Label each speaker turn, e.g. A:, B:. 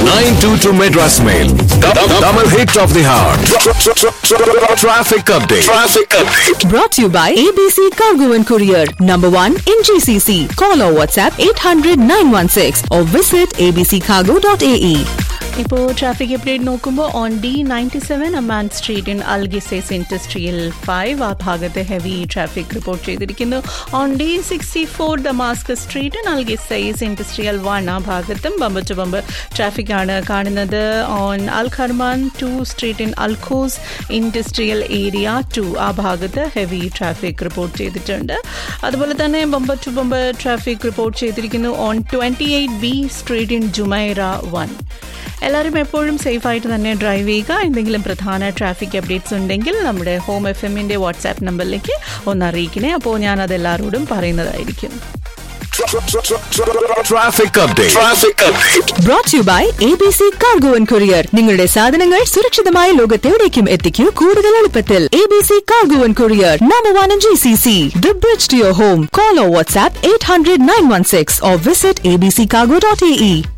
A: 922 Madras Mail. Double hit of the hour. Traffic update. Traffic update.
B: Brought to you by ABC Cargo and Courier, number one in GCC. Call or WhatsApp 800 916 or visit abccargo.ae.
C: ഇപ്പോൾ traffic update നോക്കുമ്പോൾ on D ninety seven Aman street in Al Qusais industrial five ആ ഭാഗത്ത് heavy traffic report ചെയ്തിരിക്കുന്നു on D sixty four Damascus street in Al Qusais industrial one ആ ഭാഗത്തും bumper to bumper traffic ആണ് കാണുന്നത് on Al Kharman two street in Al Quoz industrial area two ആ ഭാഗത്ത് heavy traffic report ചെയ്തിട്ടുണ്ട് അതുപോലെ തന്നെ bumper to bumper traffic report ചെയ്തിരിക്കുന്നു on twenty eight B street in Jumeirah one എല്ലാവരും എപ്പോഴും സേഫായിട്ട് തന്നെ ഡ്രൈവ് ചെയ്യുക എന്തെങ്കിലും പ്രധാന ട്രാഫിക് അപ്ഡേറ്റ്സ് ഉണ്ടെങ്കിൽ നമ്മുടെ ഹോം എഫ് എമ്മിൻ്റെ വാട്സാപ്പ് നമ്പറിലേക്ക് ഒന്ന് അറിയിക്കണേ അപ്പോൾ ഞാൻ അത് എല്ലാവരോടും പറയുന്നതായിരിക്കും
A: Traffic update. Traffic update.
B: Brought to you by ABC Cargo and Courier. നിങ്ങളുടെ സാധനങ്ങൾ സുരക്ഷിതമായ ലോകത്തെവിടേക്കും എത്തിക്കൂ കൂടുതൽ എളുപ്പത്തിൽ ABC Cargo and Courier, number one in GCC. The bridge to your home. Call or WhatsApp 800 916 or visit abccargo.ae.